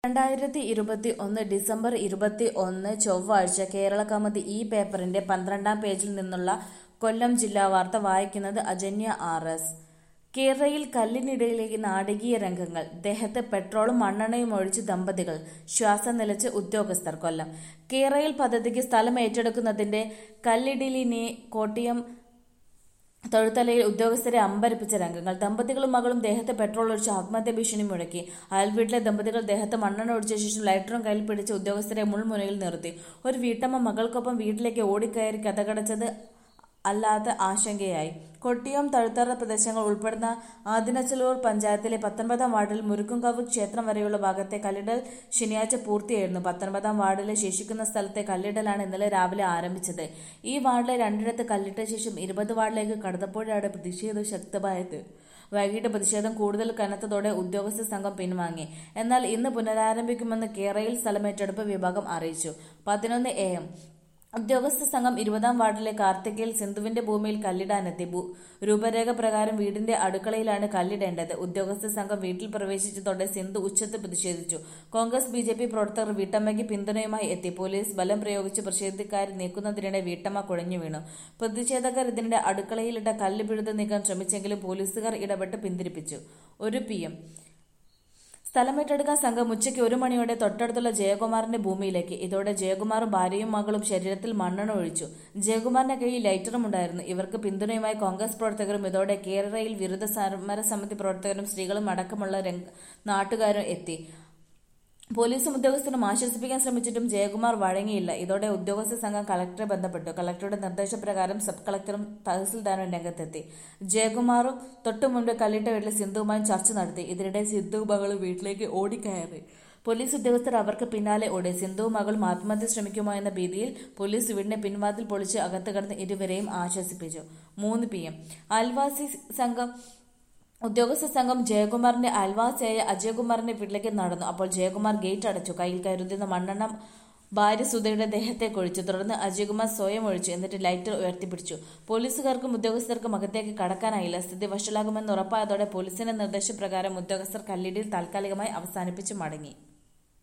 രണ്ടായിരത്തി ഇരുപത്തി ഒന്ന് ഡിസംബർ ഇരുപത്തി ഒന്ന് ചൊവ്വാഴ്ച കേരളകൗമുദി ഈ പേപ്പറിന്റെ പന്ത്രണ്ടാം പേജിൽ നിന്നുള്ള കൊല്ലം ജില്ലാ വാർത്ത വായിക്കുന്നത് അജന്യ ആർ എസ് കേരയിൽ കല്ലിനിടയിലേക്ക് നാടകീയ രംഗങ്ങൾ ദേഹത്ത് പെട്രോളും മണ്ണെണ്ണയും ഒഴിച്ച് ദമ്പതികൾ ശ്വാസം നിലച്ച് ഉദ്യോഗസ്ഥർ കൊല്ലം കേരയിൽ പദ്ധതിക്ക് സ്ഥലം ഏറ്റെടുക്കുന്നതിന്റെ കല്ലിടിലിനെ കോട്ടയം തൊഴുത്തലയിൽ ഉദ്യോഗസ്ഥരെ അമ്പരപ്പിച്ച രംഗങ്ങൾ ദമ്പതികളും മകളും ദേഹത്ത് പെട്രോൾ ഒഴിച്ച് ആത്മഹത്യ ഭീഷണി മുഴക്കി അയൽവീട്ടിലെ ദമ്പതികൾ ദേഹത്ത് മണ്ണെണ്ണ ഒഴിച്ച ശേഷം ലൈറ്ററും കയ്യിൽ പിടിച്ച് ഉദ്യോഗസ്ഥരെ മുൾമുനയിൽ നിർത്തി ഒരു വീട്ടമ്മ മകൾക്കൊപ്പം വീട്ടിലേക്ക് ഓടിക്കയറി കഥകടച്ചത് അല്ലാത്ത ആശങ്കയായി കൊട്ടിയം തഴുത്തറ പ്രദേശങ്ങൾ ഉൾപ്പെടുന്ന ആദിനച്ചലൂർ പഞ്ചായത്തിലെ പത്തൊൻപതാം വാർഡിൽ മുരുക്കുംകാവ് ക്ഷേത്രം വരെയുള്ള ഭാഗത്തെ കല്ലിടൽ ശനിയാഴ്ച പൂർത്തിയായിരുന്നു പത്തൊൻപതാം വാർഡിലെ ശേഷിക്കുന്ന സ്ഥലത്തെ കല്ലിടലാണ് ഇന്നലെ രാവിലെ ആരംഭിച്ചത് ഈ വാർഡിലെ രണ്ടിടത്ത് കല്ലിട്ട ശേഷം ഇരുപത് വാർഡിലേക്ക് കടന്നപ്പോഴാണ് പ്രതിഷേധം ശക്തമായത് വൈകിട്ട് പ്രതിഷേധം കൂടുതൽ കനത്തതോടെ ഉദ്യോഗസ്ഥ സംഘം പിൻവാങ്ങി എന്നാൽ ഇന്ന് പുനരാരംഭിക്കുമെന്ന് കേരയിൽ സ്ഥലമേറ്റെടുപ്പ് വിഭാഗം അറിയിച്ചു പതിനൊന്ന് എ എം ഉദ്യോഗസ്ഥ സംഘം ഇരുപതാം വാർഡിലെ കാർത്തികയിൽ സിന്ധുവിന്റെ ഭൂമിയിൽ കല്ലിടാനെത്തി ഭൂ- രൂപരേഖ പ്രകാരം വീടിന്റെ അടുക്കളയിലാണ് കല്ലിടേണ്ടത് ഉദ്യോഗസ്ഥ സംഘം വീട്ടിൽ പ്രവേശിച്ചതോടെ സിന്ധു ഉച്ചത്ത് പ്രതിഷേധിച്ചു കോൺഗ്രസ് ബി ജെ പി പ്രവർത്തകർ വീട്ടമ്മയ്ക്ക് പിന്തുണയുമായി എത്തി പോലീസ് ബലം പ്രയോഗിച്ച് പ്രതിഷേധക്കാരെ നീക്കുന്നതിനിടെ വീട്ടമ്മ കുഴഞ്ഞു വീണു പ്രതിഷേധക്കാർ ഇതിനിടെ അടുക്കളയിലിട്ട കല്ല് പിഴുത് നീക്കാൻ ശ്രമിച്ചെങ്കിലും പോലീസുകാർ ഇടപെട്ട് പിന്തിരിപ്പിച്ചു ഒരു പി എം സ്ഥലമേറ്റെടുക്കാൻ സംഘം ഉച്ചയ്ക്ക് ഒരു മണിയോടെ തൊട്ടടുത്തുള്ള ജയകുമാറിന്റെ ഭൂമിയിലേക്ക് ഇതോടെ ജയകുമാറും ഭാര്യയും മകളും ശരീരത്തിൽ മണ്ണെണ്ണ ഒഴിച്ചു ജയകുമാറിന്റെ കയ്യിൽ ലൈറ്ററും ഉണ്ടായിരുന്നു ഇവർക്ക് പിന്തുണയുമായി കോൺഗ്രസ് പ്രവർത്തകരും ഇതോടെ കേരളയിൽ വിരുദ്ധ സമരസമിതി പ്രവർത്തകരും സ്ത്രീകളും അടക്കമുള്ള രംഗ- നാട്ടുകാരും എത്തി പോലീസും ഉദ്യോഗസ്ഥരും ആശ്വസിപ്പിക്കാൻ ശ്രമിച്ചിട്ടും ജയകുമാർ വഴങ്ങിയില്ല ഇതോടെ ഉദ്യോഗസ്ഥ സംഘം കളക്ടറെ ബന്ധപ്പെട്ടു കളക്ടറുടെ നിർദ്ദേശപ്രകാരം സബ് കളക്ടറും തഹസിൽദാരും രംഗത്തെത്തി ജയകുമാറും തൊട്ടു മുൻപ് കല്ലിട്ട വീട്ടിൽ സിന്ധുവുമായും ചർച്ച നടത്തി ഇതിനിടെ സിന്ധു മകൾ വീട്ടിലേക്ക് ഓടിക്കയറി പോലീസ് ഉദ്യോഗസ്ഥർ അവർക്ക് പിന്നാലെ ഓടി സിന്ധുവും മകളും ആത്മഹത്യ ശ്രമിക്കുമോ എന്ന ഭീതിയിൽ പോലീസ് വീടിന്റെ പിൻവാതിൽ പൊളിച്ച് അകത്ത് കടന്ന് ഇരുവരെയും ആശ്വസിപ്പിച്ചു മൂന്ന് പി എം അയൽവാസി സംഘം ഉദ്യോഗസ്ഥ സംഘം ജയകുമാറിന്റെ അയൽവാസിയായ അജയകുമാറിന്റെ വീട്ടിലേക്ക് നടന്നു അപ്പോൾ ജയകുമാർ ഗേറ്റ് അടച്ചു കയ്യിൽ കരുതുന്ന മണ്ണെണ്ണ ഭാര്യ സുധയുടെ ദേഹത്തെ കൊഴിച്ചു തുടർന്ന് അജയകുമാർ സ്വയം ഒഴിച്ചു എന്നിട്ട് ലൈറ്റർ ഉയർത്തിപ്പിടിച്ചു പോലീസുകാർക്കും ഉദ്യോഗസ്ഥർക്കും അകത്തേക്ക് കടക്കാനായില്ല സ്ഥിതി വഷളാകുമെന്ന് ഉറപ്പായതോടെ പോലീസിന്റെ നിർദ്ദേശപ്രകാരം ഉദ്യോഗസ്ഥർ കല്ലിടിയിൽ താൽക്കാലികമായി അവസാനിപ്പിച്ച് മടങ്ങി